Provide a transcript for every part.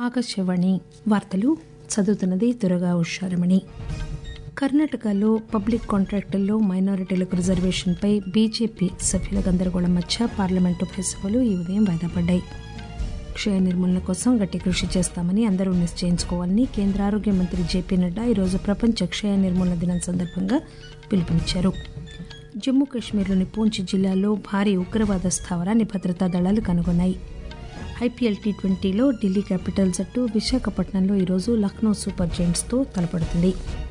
ఆకాశవాణి వార్తలు చదువుతున్నది దురగా ఉషారమణి కర్ణాటకలో పబ్లిక్ కాంట్రాక్టుల్లో మైనారిటీలకు రిజర్వేషన్పై బీజేపీ సభ్యుల గందరగోళం మధ్య పార్లమెంటు ఉభయ సభలు ఈ ఉదయం వాయిదా పడ్డాయి క్షయ నిర్మూలన కోసం గట్టి కృషి చేస్తామని అందరూ నిశ్చయించుకోవాలని కేంద్ర ఆరోగ్య మంత్రి జేపీ నడ్డా ఈరోజు ప్రపంచ క్షయ నిర్మూలన దినం సందర్భంగా పిలుపునిచ్చారు జమ్మూ కాశ్మీర్లోని పూంచ్ జిల్లాలో భారీ ఉగ్రవాద స్థావరాన్ని భద్రతా దళాలు కనుగొన్నాయి ఐపీఎల్ టీ ట్వంటీలో ఢిల్లీ క్యాపిటల్ జట్టు విశాఖపట్నంలో ఈరోజు లక్నో సూపర్ జెయింట్స్తో తలపడుతుంది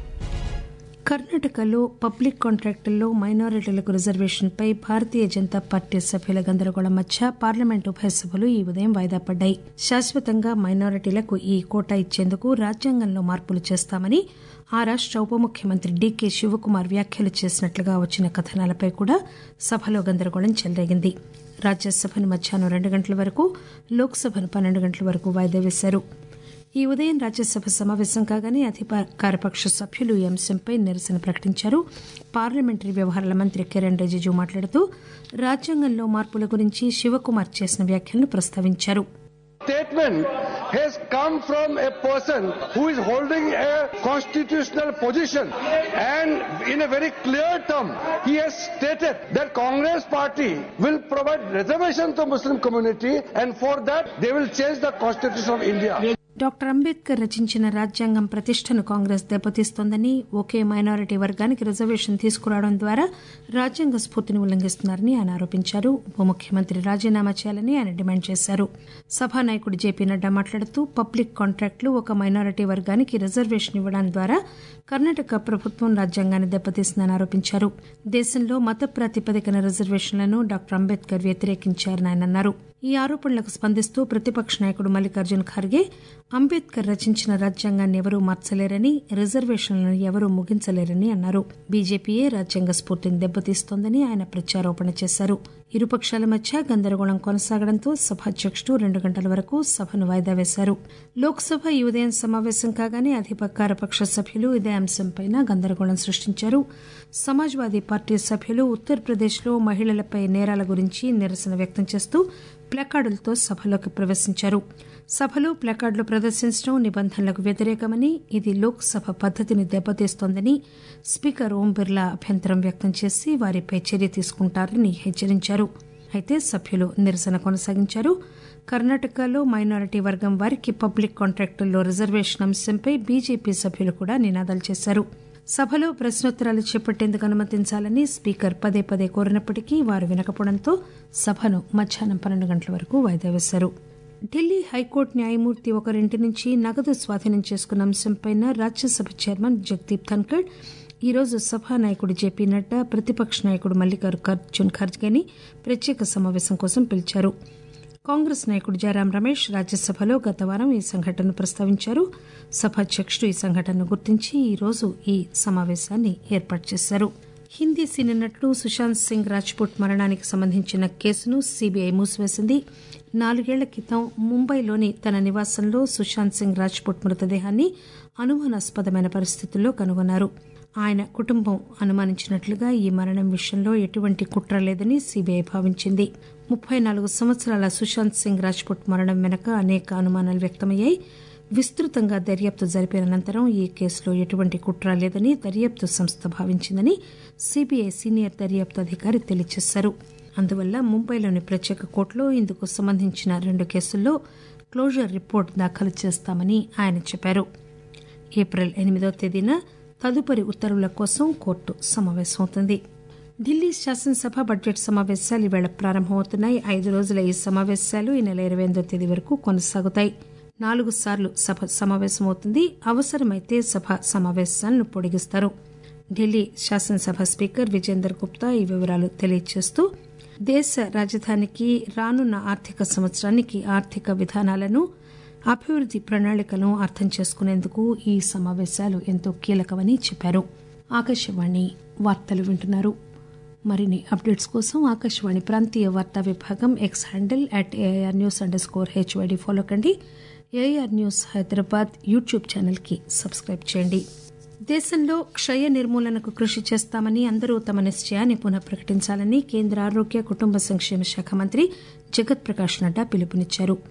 కర్ణాటకలో పబ్లిక్ కాంట్రాక్టుల్లో మైనారిటీలకు రిజర్వేషన్పై భారతీయ జనతా పార్టీ సభ్యుల గందరగోళం మధ్య పార్లమెంటు ఉభయ సభలు ఈ ఉదయం వాయిదా పడ్డాయి శాశ్వతంగా మైనారిటీలకు ఈ కోటా ఇచ్చేందుకు రాజ్యాంగంలో మార్పులు చేస్తామని ఆ రాష్ట ఉప ముఖ్యమంత్రి డీకే శివకుమార్ వ్యాఖ్యలు చేసినట్లుగా వచ్చిన కథనాలపై కూడా సభలో గందరగోళం చెలరేగింది రాజ్యసభను మధ్యాహ్నం రెండు గంటల వరకు లోక్సభను పన్నెండు గంటల వరకు వాయిదా వేశారు ఈ ఉదయం రాజ్యసభ సమావేశం కాగానే అధికారపక్ష సభ్యులు ఈ అంశంపై నిరసన ప్రకటించారు పార్లమెంటరీ వ్యవహారాల మంత్రి కిరణ్ రిజిజు మాట్లాడుతూ రాజ్యాంగంలో మార్పుల గురించి శివకుమార్ చేసిన వ్యాఖ్యలను ప్రస్తావించారు statement has come from a person who is holding a constitutional position and in a very clear term he has stated that congress party will provide reservation to muslim community and for that they will change the constitution of india doctor Ambedkar రచించిన రాజ్యాంగం ప్రతిష్టను కాంగ్రెస్ దెబ్బతీస్తోందని ఒకే minority వర్గానికి reservation తీసుకురావడం ద్వారా రాజ్యాంగ స్ఫూర్తిని ఉల్లంఘిస్తున్నారని ఆయన ఆరోపించారు ఉప ముఖ్యమంత్రి రాజీనామా చేయాలని ఆయన డిమాండ్ చేశారు సభానాయకుడు జేపీ నడ్డా మాట్లాడుతూ పబ్లిక్ కాంట్రాక్టులు ఒక మైనారిటీ వర్గానికి రిజర్వేషన్ ఇవ్వడం ద్వారా కర్ణాటక ప్రభుత్వం రాజ్యాంగాన్ని దెబ్బతీసిందని ఆరోపించారు దేశంలో మత ప్రాతిపదికన రిజర్వేషన్లను డాక్టర్ అంబేద్కర్ వ్యతిరేకించారని ఆయన అన్నారు ఈ ఆరోపణలకు స్పందిస్తూ ప్రతిపక్ష నాయకుడు మల్లికార్జున్ ఖర్గే అంబేద్కర్ రచించిన రాజ్యాంగాన్ని ఎవరూ మార్చలేరని రిజర్వేషన్లను ఎవరూ ముగించలేరని అన్నారు బీజేపీయే రాజ్యాంగ స్ఫూర్తిని దెబ్బతీస్తోందని ఆయన ప్రత్యారోపణ చేశారు ఇరుపక్షాల మధ్య గందరగోళం కొనసాగడంతో సభాధ్యకుడు రెండు గంటల వరకు సభను వాయిదా వేశారు లోక్సభ ఈ ఉదయం సమావేశం కాగానే అధికార పక్ష సభ్యులు ఇదే అంశంపై గందరగోళం సృష్టించారు సమాజ్వాదీ పార్టీ సభ్యులు ఉత్తరప్రదేశ్లో మహిళలపై నేరాల గురించి నిరసన వ్యక్తం చేస్తూ ప్లకార్డులతో సభలోకి ప్రవేశించారు సభలో ప్లకార్డులు ప్రదర్శించడం నిబంధనలకు వ్యతిరేకమని ఇది లోక్సభ పద్దతిని దెబ్బతీస్తోందని స్పీకర్ ఓం బిర్లా అభ్యంతరం వ్యక్తం చేసి వారిపై చర్య తీసుకుంటారని హెచ్చరించారు అయితే సభ్యులు నిరసన కొనసాగించారు కర్ణాటకలో మైనారిటీ వర్గం వారికి పబ్లిక్ కాంట్రాక్టుల్లో రిజర్వేషన్ అంశంపై బీజేపీ సభ్యులు కూడా నినాదాలు చేశారు సభలో ప్రశ్నోత్తరాలు చేపట్టేందుకు అనుమతించాలని స్పీకర్ పదే పదే కోరినప్పటికీ వారు వినకపోవడంతో సభను మధ్యాహ్నం పన్నెండు గంటల వరకు వాయిదా వేశారు ఢిల్లీ హైకోర్టు న్యాయమూర్తి ఒకరింటి నుంచి నగదు స్వాధీనం చేసుకున్న అంశంపై రాజ్యసభ చైర్మన్ జగదీప్ ధన్కడ్ ఈరోజు సభానాయకుడు జేపీ నడ్డా ప్రతిపక్ష నాయకుడు మల్లికార్జున్ ఖర్గేని ప్రత్యేక సమావేశం కోసం పిలిచారు కాంగ్రెస్ నాయకుడు జయరాం రమేష్ రాజ్యసభలో గత వారం ఈ సంఘటనను ప్రస్తావించారు సభాధ్యకుడు ఈ సంఘటనను గుర్తించి ఈరోజు ఈ సమావేశాన్ని ఏర్పాటు చేశారు హిందీ సినీ నటుడు సుశాంత్ సింగ్ రాజ్పుట్ మరణానికి సంబంధించిన కేసును సీబీఐ మూసివేసింది నాలుగేళ్ల క్రితం ముంబైలోని తన నివాసంలో సుశాంత్ సింగ్ రాజ్పుట్ మృతదేహాన్ని అనుమానాస్పదమైన పరిస్థితుల్లో కనుగొన్నారు ఆయన కుటుంబం అనుమానించినట్లుగా ఈ మరణం విషయంలో ఎటువంటి కుట్ర లేదని సీబీఐ భావించింది ముప్పై నాలుగు సంవత్సరాల సుశాంత్ సింగ్ రాజ్పుట్ మరణం వెనుక అనేక అనుమానాలు వ్యక్తమయ్యాయి విస్తృతంగా దర్యాప్తు జరిపిన అనంతరం ఈ కేసులో ఎటువంటి కుట్ర లేదని దర్యాప్తు సంస్థ భావించిందని సీబీఐ సీనియర్ దర్యాప్తు అధికారి తెలియజేశారు అందువల్ల ముంబైలోని ప్రత్యేక కోర్టులో ఇందుకు సంబంధించిన రెండు కేసుల్లో క్లోజర్ రిపోర్ట్ దాఖలు చేస్తామని ఆయన చెప్పారు ఏప్రిల్ ఎనిమిదో తేదీన తదుపరి ఉత్తర్వుల కోసం కోర్టు సమావేశమవుతుంది ఢిల్లీ శాసనసభ బడ్జెట్ సమావేశాలు ఈవేళ ప్రారంభమవుతున్నాయి ఐదు రోజుల ఈ సమావేశాలు ఈ నెల ఇరవై ఎనిమిదో తేదీ వరకు కొనసాగుతాయి నాలుగు సార్లు సభ సమావేశమవుతుంది అవసరమైతే సభ సమావేశాలను పొడిగిస్తారు ఢిల్లీ శాసనసభ స్పీకర్ విజేందర్ గుప్తా ఈ వివరాలు తెలియజేస్తూ దేశ రాజధానికి రానున్న ఆర్థిక సంవత్సరానికి ఆర్థిక విధానాలను అభివృద్ది ప్రణాళికలను అర్థం చేసుకునేందుకు ఈ సమావేశాలు ఎంతో కీలకమని చెప్పారు ఆకాశవాణి వార్తలు వింటున్నారు మరిన్ని అప్డేట్స్ కోసం ఆకాశవాణి ప్రాంతీయ వార్తా విభాగం X handle at AIR news underscore HYD follow కండి ఏఐఆర్ న్యూస్ హైదరాబాద్ యూట్యూబ్ ఛానల్కి సబ్స్క్రైబ్ చేయండి దేశంలో క్షయ నిర్మూలనకు కృషి చేస్తామని అందరూ తమ నిశ్చయాన్ని పునః ప్రకటించాలని కేంద్ర ఆరోగ్య కుటుంబ సంక్షేమ శాఖ మంత్రి జగత్ ప్రకాష్ నడ్డా పిలుపునిచ్చారు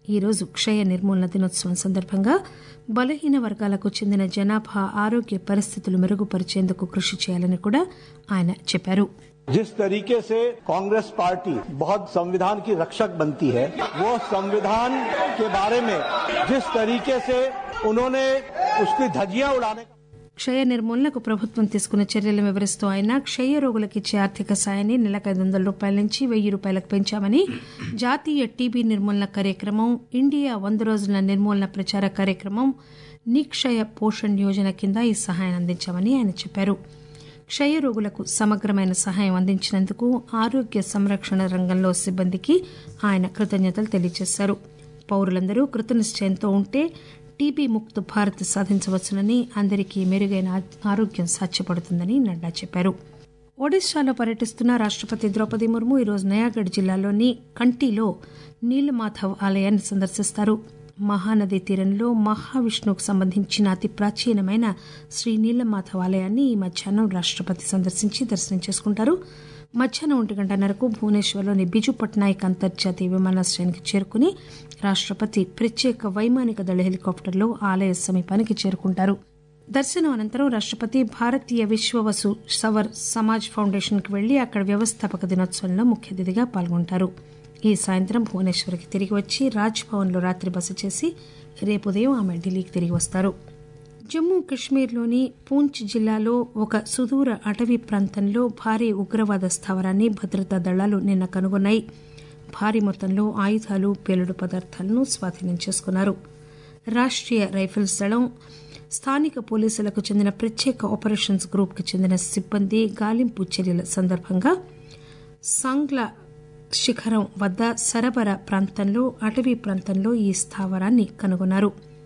ఈరోజు క్షయ నిర్మూలన దినోత్సవం సందర్భంగా బలహీన వర్గాలకు చెందిన జనాభా ఆరోగ్య పరిస్థితులు మెరుగుపరిచేందుకు కృషి చేయాలని కూడా ఆయన చెప్పారు जिस तरीके से कांग्रेस पार्टी बहुत संविधान की रक्षक बनती है वो संविधान के बारे में जिस तरीके से उन्होंने उसकी धज्जियां उड़ाने का క్షయ నిర్మూలనకు ప్రభుత్వం తీసుకున్న చర్యలను వివరిస్తూ ఆయన క్షయ రోగులకు ఇచ్చే ఆర్థిక సాయాన్ని నెలకు ఐదు వందల రూపాయల నుంచి వెయ్యి రూపాయలకు పెంచామని జాతీయ టీబీ నిర్మూలన కార్యక్రమం ఇండియా వంద రోజుల నిర్మూలన ప్రచార కార్యక్రమం నిక్షయ పోషణ్ యోజన కింద ఈ సహాయం అందించామని ఆయన చెప్పారు క్షయ రోగులకు సమగ్రమైన సహాయం అందించినందుకు ఆరోగ్య సంరక్షణ రంగంలో సిబ్బందికి ఆయన కృతజ్ఞతలు తెలియజేశారు పౌరులందరూ కృతనిశ్చయంతో ఉంటే టీబీ ముక్త భారత్ సాధించవచ్చునని అందరికీ మెరుగైన ఆరోగ్యం సాధ్యపడుతుందని నడ్డా చెప్పారు ఒడిశాలో పర్యటిస్తున్న రాష్టపతి ద్రౌపది ముర్ము ఈరోజు నయాగఢ్ జిల్లాలోని కంటిలో నీలమాధవ్ ఆలయాన్ని సందర్శిస్తారు మహానది తీరంలో మహావిష్ణువుకు సంబంధించిన అతి ప్రాచీనమైన శ్రీ నీలమాధవ్ ఆలయాన్ని ఈ మధ్యాహ్నం రాష్టపతి సందర్శించి దర్శనం చేసుకుంటారు మధ్యాహ్నం ఒంటి గంటన్నరకు భువనేశ్వర్లోని బిజు పట్నాయక్ అంతర్జాతీయ విమానాశ్రయానికి చేరుకుని రాష్టపతి ప్రత్యేక వైమానిక దళ హెలికాప్టర్లో ఆలయ సమీపానికి చేరుకుంటారు దర్శనం అనంతరం రాష్టపతి భారతీయ విశ్వవసు సవర్ సమాజ్ ఫౌండేషన్కి వెళ్లి అక్కడ వ్యవస్థాపక దినోత్సవంలో ముఖ్య అతిథిగా పాల్గొంటారు ఈ సాయంత్రం భువనేశ్వర్కి తిరిగి వచ్చి రాజ్ భవన్లో రాత్రి బస చేసి రేపు ఉదయం ఆమె ఢిల్లీకి తిరిగి వస్తారు జమ్మూ కశ్మీర్లోని పూంచ్ జిల్లాలో ఒక సుదూర అటవీ ప్రాంతంలో భారీ ఉగ్రవాద స్థావరాన్ని భద్రతా దళాలు నిన్న కనుగొన్నాయి భారీ మొత్తంలో ఆయుధాలు పేలుడు పదార్థాలను స్వాధీనం చేసుకున్నారు రాష్ట్రీయ రైఫిల్స్ దళం స్థానిక పోలీసులకు చెందిన ప్రత్యేక ఆపరేషన్స్ గ్రూప్కి చెందిన సిబ్బంది గాలింపు చర్యల సందర్భంగా సాంగ్లా శిఖరం వద్ద సరబర ప్రాంతంలో అటవీ ప్రాంతంలో ఈ స్థావరాన్ని కనుగొన్నారు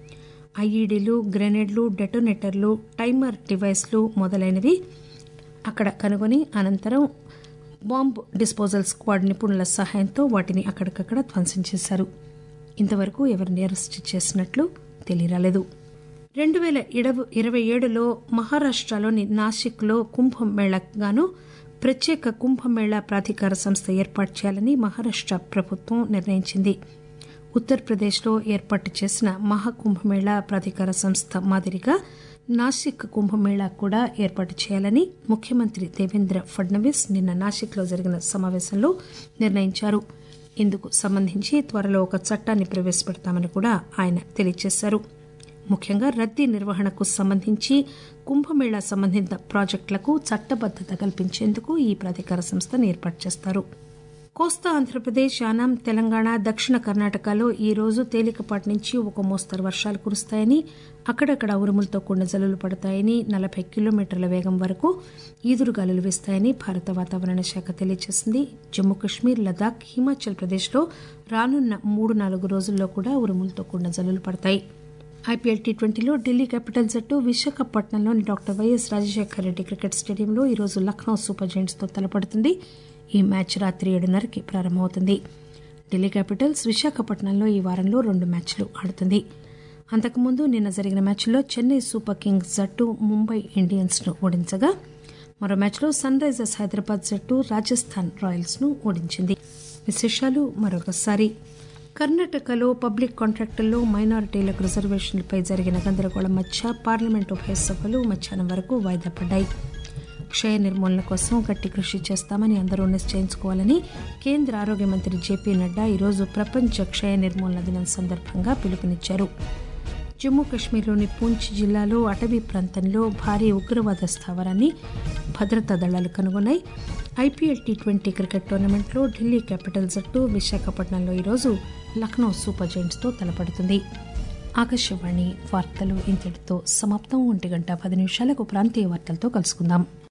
ఐఈడీలు గ్రెనేడ్లు డెటోనేటర్లు టైమర్ డివైస్లు మొదలైనవి అక్కడ కనుగొని అనంతరం బాంబ్ డిస్పోజల్ స్క్వాడ్ నిపుణుల సహాయంతో వాటిని అక్కడికక్కడ ధ్వంసం చేశారు ఇంతవరకు ఎవరిని అరెస్టు చేసినట్లు తెలియరాలేదు రెండు పేల ఇరవై ఏడులో మహారాష్టలోని నాసిక్లో కుంభమేళాగాను ప్రత్యేక కుంభమేళా ప్రాధికార సంస్థ ఏర్పాటు చేయాలని మహారాష్ట ప్రభుత్వం నిర్ణయించింది ఉత్తరప్రదేశ్లో ఏర్పాటు చేసిన మహాకుంభమేళా ప్రాధికార సంస్థ మాదిరిగా నాసిక్ కుంభమేళా కూడా ఏర్పాటు చేయాలని ముఖ్యమంత్రి దేవేంద్ర ఫడ్నవీస్ నిన్న నాసిక్లో జరిగిన సమావేశంలో నిర్ణయించారు ఇందుకు సంబంధించి త్వరలో ఒక చట్టాన్ని ప్రవేశపెడతామని కూడా ఆయన తెలియజేశారు ముఖ్యంగా రద్దీ నిర్వహణకు సంబంధించి కుంభమేళా సంబంధిత ప్రాజెక్టులకు చట్టబద్దత కల్పించేందుకు ఈ ప్రాధికార సంస్థను ఏర్పాటు చేస్తారు కోస్తా ఆంధ్రప్రదేశ్ యానాం తెలంగాణ దక్షిణ కర్ణాటకలో ఈ రోజు తేలికపాటి నుంచి ఒక మోస్తరు వర్షాలు కురుస్తాయని అక్కడక్కడ ఉరుములతో కూడిన జల్లులు పడతాయని నలభై కిలోమీటర్ల వేగం వరకు ఈదురుగాలులు వీస్తాయని భారత వాతావరణ శాఖ తెలియజేసింది జమ్మూ కశ్మీర్ లదాఖ్ హిమాచల్ ప్రదేశ్లో రానున్న మూడు నాలుగు రోజుల్లో కూడా ఉరుములతో కూడిన జల్లులు పడతాయి ఐపీఎల్ టీ ట్వంటీలో ఢిల్లీ క్యాపిటల్స్ జట్టు విశాఖపట్నంలోని doctor YS Rajasekhara Reddy cricket స్టేడియంలో ఈరోజు లక్నో సూపర్ జైంట్స్తో తలపడుతుంది ఈ మ్యాచ్ రాత్రి ఏడున్నరకి ప్రారంభమవుతుంది ఢిల్లీ క్యాపిటల్స్ విశాఖపట్నంలో ఈ వారంలో రెండు మ్యాచ్లు ఆడుతుంది అంతకుముందు నిన్న జరిగిన మ్యాచ్లో చెన్నై సూపర్ కింగ్స్ జట్టు ముంబై ఇండియన్స్ ను ఓడించగా మరో మ్యాచ్లో సన్ రైజర్స్ హైదరాబాద్ జట్టు రాజస్థాన్ రాయల్స్ ను ఓడించింది విశేషాలు మరొకసారి కర్ణాటకలో పబ్లిక్ కాంట్రాక్టుల్లో మైనారిటీలకు రిజర్వేషన్లపై జరిగిన గందరగోళం మధ్య పార్లమెంట్ ఉభయ సభలు మధ్యాహ్నం వరకు వాయిదా పడ్డాయి క్షయ నిర్మూలన కోసం గట్టి కృషి చేస్తామని అందరూ నిశ్చయించుకోవాలని కేంద్ర ఆరోగ్య మంత్రి జేపీ నడ్డా ఈరోజు ప్రపంచ క్షయ నిర్మూలన దినం సందర్భంగా పిలుపునిచ్చారు జమ్మూ కశ్మీర్లోని పూంచ్ జిల్లాలో అటవీ ప్రాంతంలో భారీ ఉగ్రవాద స్థావరాన్ని భద్రతా దళాలు కనుగొన్నాయి ఐపీఎల్ టీ ట్వంటీ క్రికెట్ టోర్నమెంట్లో ఢిల్లీ క్యాపిటల్ జట్టు విశాఖపట్నంలో ఈరోజు లక్నో సూపర్ జైంట్స్తో తలపడుతుంది ఆకాశవాణి వార్తలు ఇంతటితో సమాప్తం ఒంటి గంట పది నిమిషాలకు ప్రాంతీయ వార్తలతో కలుసుకుందాం